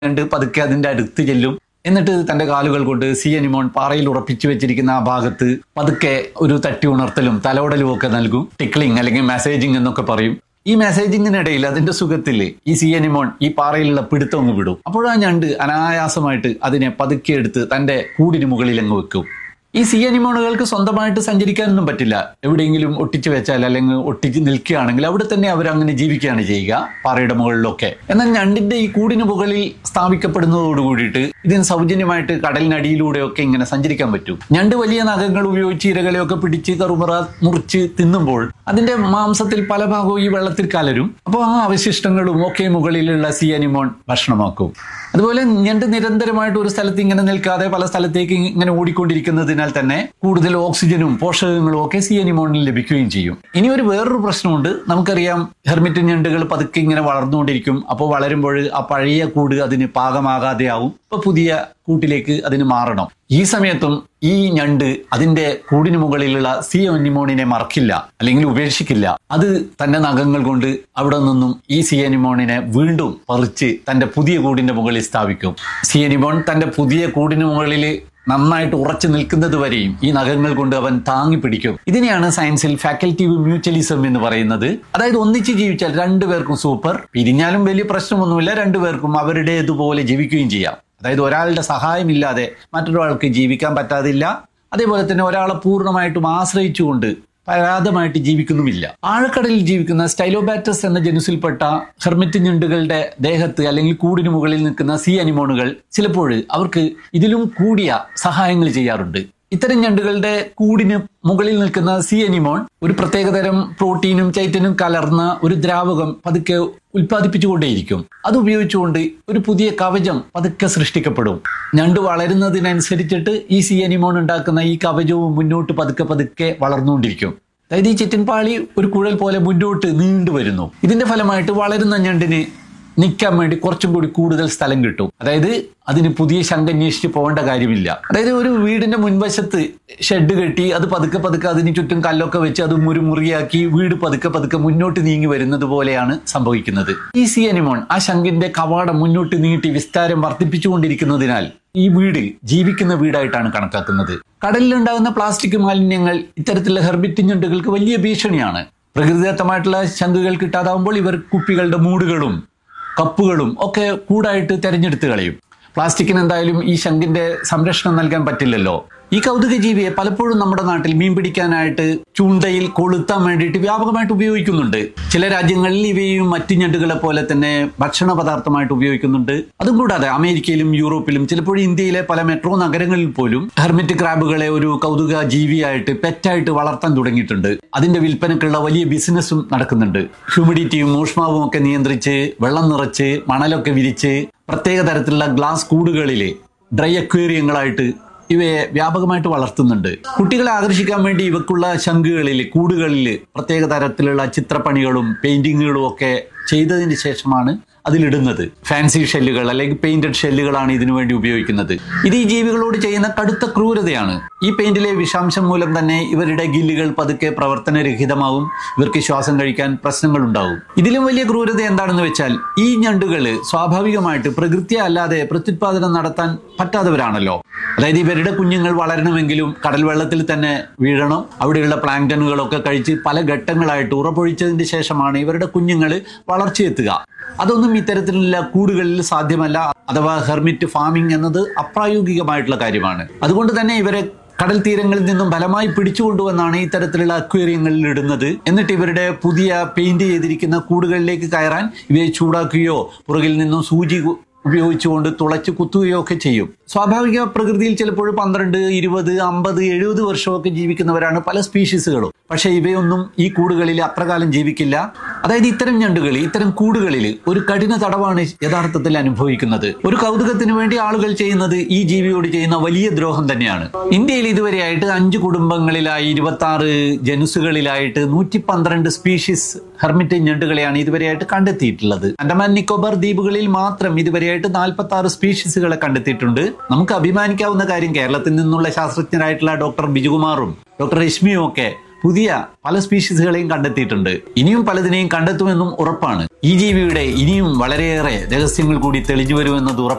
ഞണ്ട് പതുക്കെ അതിന്റെ അടുത്ത് ചെല്ലും എന്നിട്ട് തന്റെ കാലുകൾ കൊണ്ട് സി അനിമോൺ പാറയിൽ ഉറപ്പിച്ചു വെച്ചിരിക്കുന്ന ആ ഭാഗത്ത് പതുക്കെ ഒരു തട്ടി ഉണർത്തലും തലോടലും ഒക്കെ നൽകും ടിക്ലിംഗ് അല്ലെങ്കിൽ മെസ്സേജിങ് എന്നൊക്കെ പറയും ഈ മെസ്സേജിങ്ങിനിടയിൽ അതിന്റെ സുഖത്തിൽ ഈ സി അനിമോൺ ഈ പാറയിലുള്ള പിടുത്തം അങ്ങ് വിടും അപ്പോഴാ ഞണ്ട് അനായാസമായിട്ട് അതിനെ പതുക്കെ എടുത്ത് തന്റെ കൂടിന് മുകളിൽ അങ്ങ് വെക്കും ഈ സി അനിമോണുകൾക്ക് സ്വന്തമായിട്ട് സഞ്ചരിക്കാനൊന്നും പറ്റില്ല എവിടെയെങ്കിലും ഒട്ടിച്ചു വെച്ചാൽ അല്ലെങ്കിൽ ഒട്ടിച്ച് നിൽക്കുകയാണെങ്കിൽ അവിടെ തന്നെ അവർ അങ്ങനെ ജീവിക്കുകയാണ് ചെയ്യുക പാറയുടെ മുകളിലൊക്കെ എന്നാൽ ഞണ്ടിന്റെ ഈ കൂടിന് മുകളിൽ സ്ഥാപിക്കപ്പെടുന്നതോട് കൂടിയിട്ട് ഇതിന് സൗജന്യമായിട്ട് കടലിനടിയിലൂടെയൊക്കെ ഇങ്ങനെ സഞ്ചരിക്കാൻ പറ്റും ഞണ്ട് വലിയ നഖങ്ങൾ ഉപയോഗിച്ച് ഇരകളെയൊക്കെ പിടിച്ച് കറുമുറ മുറിച്ച് തിന്നുമ്പോൾ അതിന്റെ മാംസത്തിൽ പല ഭാഗവും ഈ വെള്ളത്തിൽ കലരും അപ്പോൾ ആ അവശിഷ്ടങ്ങളും ഒക്കെ മുകളിലുള്ള സി അനിമോൺ ഭക്ഷണമാക്കും അതുപോലെ ഞണ്ട് നിരന്തരമായിട്ട് ഒരു സ്ഥലത്ത് ഇങ്ങനെ നിൽക്കാതെ പല സ്ഥലത്തേക്ക് ഇങ്ങനെ ഓടിക്കൊണ്ടിരിക്കുന്നതിനാൽ തന്നെ കൂടുതൽ ഓക്സിജനും പോഷകങ്ങളും ഒക്കെ സി അനിമോണിൽ ലഭിക്കുകയും ചെയ്യും ഇനി ഒരു വേറൊരു പ്രശ്നമുണ്ട് നമുക്കറിയാം ഹെർമിറ്റ് ഞണ്ടുകൾ പതുക്കെ ഇങ്ങനെ വളർന്നുകൊണ്ടിരിക്കും അപ്പോൾ വളരുമ്പോൾ ആ പഴയ കൂട് അതിന് പാകമാകാതെയാവും ഇപ്പൊ പുതിയ കൂട്ടിലേക്ക് അതിന് മാറണം ഈ സമയത്തും ഈ ഞണ്ട് അതിന്റെ കൂടിന് മുകളിലുള്ള സി അനിമോണിനെ മറക്കില്ല അല്ലെങ്കിൽ ഉപേക്ഷിക്കില്ല അത് തന്റെ നഖങ്ങൾ കൊണ്ട് അവിടെ നിന്നും ഈ സി അനിമോണിനെ വീണ്ടും പറിച്ച് തന്റെ പുതിയ കൂടിന്റെ മുകളിൽ സ്ഥാപിക്കും സി അനിമോൺ തന്റെ പുതിയ കൂടിന് മുകളിൽ നന്നായിട്ട് ഉറച്ചു നിൽക്കുന്നത് വരെയും ഈ നഖങ്ങൾ കൊണ്ട് അവൻ താങ്ങി പിടിക്കും ഇതിനെയാണ് സയൻസിൽ ഫാക്കൽറ്റീവ് മ്യൂച്വലിസം എന്ന് പറയുന്നത് അതായത് ഒന്നിച്ച് ജീവിച്ചാൽ രണ്ടുപേർക്കും സൂപ്പർ പിരിഞ്ഞാലും വലിയ പ്രശ്നമൊന്നുമില്ല രണ്ടുപേർക്കും അവരുടേതുപോലെ ജീവിക്കുകയും ചെയ്യാം അതായത് ഒരാളുടെ സഹായമില്ലാതെ മറ്റൊരാൾക്ക് ജീവിക്കാൻ പറ്റാതില്ല അതേപോലെ തന്നെ ഒരാളെ പൂർണ്ണമായിട്ടും ആശ്രയിച്ചുകൊണ്ട് പരാതമായിട്ട് ജീവിക്കുന്നുമില്ല ആഴക്കടലിൽ ജീവിക്കുന്ന സ്റ്റൈലോബാറ്റസ് എന്ന ജനുസിൽപ്പെട്ട ഹെർമിറ്റ് ഞണ്ടുകളുടെ ദേഹത്ത് അല്ലെങ്കിൽ കൂടിന് മുകളിൽ നിൽക്കുന്ന സി അനിമോണുകൾ ചിലപ്പോൾ അവർക്ക് ഇതിലും കൂടിയ സഹായങ്ങൾ ചെയ്യാറുണ്ട് ഇത്തരം ഞണ്ടുകളുടെ കൂടിന് മുകളിൽ നിൽക്കുന്ന സി അനിമോൺ ഒരു പ്രത്യേകതരം പ്രോട്ടീനും ചൈറ്റനും കലർന്ന ഒരു ദ്രാവകം പതുക്കെ ഉൽപ്പാദിപ്പിച്ചുകൊണ്ടേയിരിക്കും അത് ഉപയോഗിച്ചുകൊണ്ട് ഒരു പുതിയ കവചം പതുക്കെ സൃഷ്ടിക്കപ്പെടും ഞണ്ട് വളരുന്നതിനനുസരിച്ചിട്ട് ഈ സി അനിമോൺ ഉണ്ടാക്കുന്ന ഈ കവചവും മുന്നോട്ട് പതുക്കെ പതുക്കെ വളർന്നുകൊണ്ടിരിക്കും അതായത് ഈ ചിറ്റൻപാളി ഒരു കുഴൽ പോലെ മുന്നോട്ട് നീണ്ടു വരുന്നു ഇതിന്റെ ഫലമായിട്ട് വളരുന്ന ഞണ്ടിന് നിൽക്കാൻ വേണ്ടി കുറച്ചും കൂടി കൂടുതൽ സ്ഥലം കിട്ടും അതായത് അതിന് പുതിയ ശങ്ക അന്വേഷിച്ച് പോകേണ്ട കാര്യമില്ല അതായത് ഒരു വീടിന്റെ മുൻവശത്ത് ഷെഡ് കെട്ടി അത് പതുക്കെ പതുക്കെ അതിന് ചുറ്റും കല്ലൊക്കെ വെച്ച് അത് മുറിമുറിയാക്കി വീട് പതുക്കെ പതുക്കെ മുന്നോട്ട് നീങ്ങി വരുന്നത് പോലെയാണ് സംഭവിക്കുന്നത് ഈ സി അനിമോൺ ആ ശങ്കിന്റെ കവാടം മുന്നോട്ട് നീട്ടി വിസ്താരം വർദ്ധിപ്പിച്ചുകൊണ്ടിരിക്കുന്നതിനാൽ ഈ വീട് ജീവിക്കുന്ന വീടായിട്ടാണ് കണക്കാക്കുന്നത് കടലിലുണ്ടാകുന്ന പ്ലാസ്റ്റിക് മാലിന്യങ്ങൾ ഇത്തരത്തിലുള്ള ഹെർബിറ്റ് ഞണ്ടുകൾക്ക് വലിയ ഭീഷണിയാണ് പ്രകൃതിദത്തമായിട്ടുള്ള ശംഖുകൾ കിട്ടാതാവുമ്പോൾ ഇവർ കുപ്പികളുടെ മൂടുകളും കപ്പുകളും ഒക്കെ കൂടായിട്ട് തെരഞ്ഞെടുത്ത് കളയും പ്ലാസ്റ്റിക്കിന് എന്തായാലും ഈ ശംഖിന്റെ സംരക്ഷണം നൽകാൻ പറ്റില്ലല്ലോ ഈ കൗതുക ജീവിയെ പലപ്പോഴും നമ്മുടെ നാട്ടിൽ മീൻ പിടിക്കാനായിട്ട് ചൂണ്ടയിൽ കൊളുത്താൻ വേണ്ടിയിട്ട് വ്യാപകമായിട്ട് ഉപയോഗിക്കുന്നുണ്ട് ചില രാജ്യങ്ങളിൽ ഇവയും മറ്റു ഞണ്ടുകളെ പോലെ തന്നെ ഭക്ഷണ പദാർത്ഥമായിട്ട് ഉപയോഗിക്കുന്നുണ്ട് അതും കൂടാതെ അമേരിക്കയിലും യൂറോപ്പിലും ചിലപ്പോഴും ഇന്ത്യയിലെ പല മെട്രോ നഗരങ്ങളിൽ പോലും ഹെർമിറ്റ് ക്രാബുകളെ ഒരു കൗതുക ജീവിയായിട്ട് പെറ്റായിട്ട് വളർത്താൻ തുടങ്ങിയിട്ടുണ്ട് അതിന്റെ വിൽപ്പനക്കുള്ള വലിയ ബിസിനസ്സും നടക്കുന്നുണ്ട് ഹ്യൂമിഡിറ്റിയും ഊഷ്മാവും ഒക്കെ നിയന്ത്രിച്ച് വെള്ളം നിറച്ച് മണലൊക്കെ വിരിച്ച് പ്രത്യേക തരത്തിലുള്ള ഗ്ലാസ് കൂടുകളിൽ ഡ്രൈ അക്വേറിയങ്ങളായിട്ട് ഇവയെ വ്യാപകമായിട്ട് വളർത്തുന്നുണ്ട് കുട്ടികളെ ആകർഷിക്കാൻ വേണ്ടി ഇവക്കുള്ള ശംഖുകളിൽ കൂടുകളിൽ പ്രത്യേക തരത്തിലുള്ള ചിത്രപ്പണികളും പെയിന്റിങ്ങുകളും ഒക്കെ ചെയ്തതിന് ശേഷമാണ് അതിലിടുന്നത് ഫാൻസി ഷെല്ലുകൾ അല്ലെങ്കിൽ പെയിന്റഡ് ഷെല്ലുകളാണ് ഇതിനു വേണ്ടി ഉപയോഗിക്കുന്നത് ഇത് ഈ ജീവികളോട് ചെയ്യുന്ന കടുത്ത ക്രൂരതയാണ് ഈ പെയിന്റിലെ വിഷാംശം മൂലം തന്നെ ഇവരുടെ ഗില്ലുകൾ പതുക്കെ പ്രവർത്തനരഹിതമാവും ഇവർക്ക് ശ്വാസം കഴിക്കാൻ പ്രശ്നങ്ങൾ ഉണ്ടാവും ഇതിലും വലിയ ക്രൂരത എന്താണെന്ന് വെച്ചാൽ ഈ ഞണ്ടുകള് സ്വാഭാവികമായിട്ട് പ്രകൃതിയ അല്ലാതെ പ്രത്യുത്പാദനം നടത്താൻ പറ്റാത്തവരാണല്ലോ അതായത് ഇവരുടെ കുഞ്ഞുങ്ങൾ വളരണമെങ്കിലും കടൽ വെള്ളത്തിൽ തന്നെ വീഴണം അവിടെയുള്ള പ്ലാങ്ടനുകളൊക്കെ കഴിച്ച് പല ഘട്ടങ്ങളായിട്ട് ഉറപ്പൊഴിച്ചതിന് ശേഷമാണ് ഇവരുടെ കുഞ്ഞുങ്ങൾ വളർച്ചയെത്തുക അതൊന്നും ഇത്തരത്തിലുള്ള കൂടുകളിൽ സാധ്യമല്ല അഥവാ ഹെർമിറ്റ് ഫാമിംഗ് എന്നത് അപ്രായോഗികമായിട്ടുള്ള കാര്യമാണ് അതുകൊണ്ട് തന്നെ ഇവരെ കടൽ തീരങ്ങളിൽ നിന്നും ഫലമായി പിടിച്ചുകൊണ്ടുവന്നാണ് ഇത്തരത്തിലുള്ള അക്വേറിയങ്ങളിൽ ഇടുന്നത് എന്നിട്ട് ഇവരുടെ പുതിയ പെയിന്റ് ചെയ്തിരിക്കുന്ന കൂടുകളിലേക്ക് കയറാൻ ഇവയെ ചൂടാക്കുകയോ പുറകിൽ നിന്നും സൂചി ഉപയോഗിച്ചുകൊണ്ട് തുളച്ച് കുത്തുകയോ ഒക്കെ ചെയ്യും സ്വാഭാവിക പ്രകൃതിയിൽ ചിലപ്പോൾ പന്ത്രണ്ട് ഇരുപത് അമ്പത് എഴുപത് വർഷമൊക്കെ ജീവിക്കുന്നവരാണ് പല സ്പീഷീസുകളും പക്ഷെ ഇവയൊന്നും ഈ കൂടുകളിൽ അത്രകാലം ജീവിക്കില്ല അതായത് ഇത്തരം ഞണ്ടുകൾ ഇത്തരം കൂടുകളിൽ ഒരു കഠിന തടവാണ് യഥാർത്ഥത്തിൽ അനുഭവിക്കുന്നത് ഒരു കൗതുകത്തിന് വേണ്ടി ആളുകൾ ചെയ്യുന്നത് ഈ ജീവിയോട് ചെയ്യുന്ന വലിയ ദ്രോഹം തന്നെയാണ് ഇന്ത്യയിൽ ഇതുവരെയായിട്ട് അഞ്ച് കുടുംബങ്ങളിലായി ഇരുപത്തി ആറ് ജനുസുകളിലായിട്ട് നൂറ്റി പന്ത്രണ്ട് സ്പീഷീസ് ഹെർമിറ്റ് ഞണ്ടുകളെയാണ് ഇതുവരെയായിട്ട് കണ്ടെത്തിയിട്ടുള്ളത് അൻഡമാൻ നിക്കോബാർ ദ്വീപുകളിൽ മാത്രം ഇതുവരെയായിട്ട് നാൽപ്പത്തി ആറ് സ്പീഷീസുകളെ കണ്ടെത്തിയിട്ടുണ്ട് നമുക്ക് അഭിമാനിക്കാവുന്ന കാര്യം കേരളത്തിൽ നിന്നുള്ള ശാസ്ത്രജ്ഞരായിട്ടുള്ള ഡോക്ടർ ബിജുകുമാറും ഡോക്ടർ രശ്മിയും ഒക്കെ പുതിയ പല സ്പീഷീസുകളെയും കണ്ടെത്തിയിട്ടുണ്ട് ഇനിയും പലതിനെയും കണ്ടെത്തുമെന്നും ഉറപ്പാണ് ഈ ജീവിയുടെ ഇനിയും വളരെയേറെ രഹസ്യങ്ങൾ കൂടി തെളിഞ്ഞു വരുമെന്നത് ഉറപ്പാണ്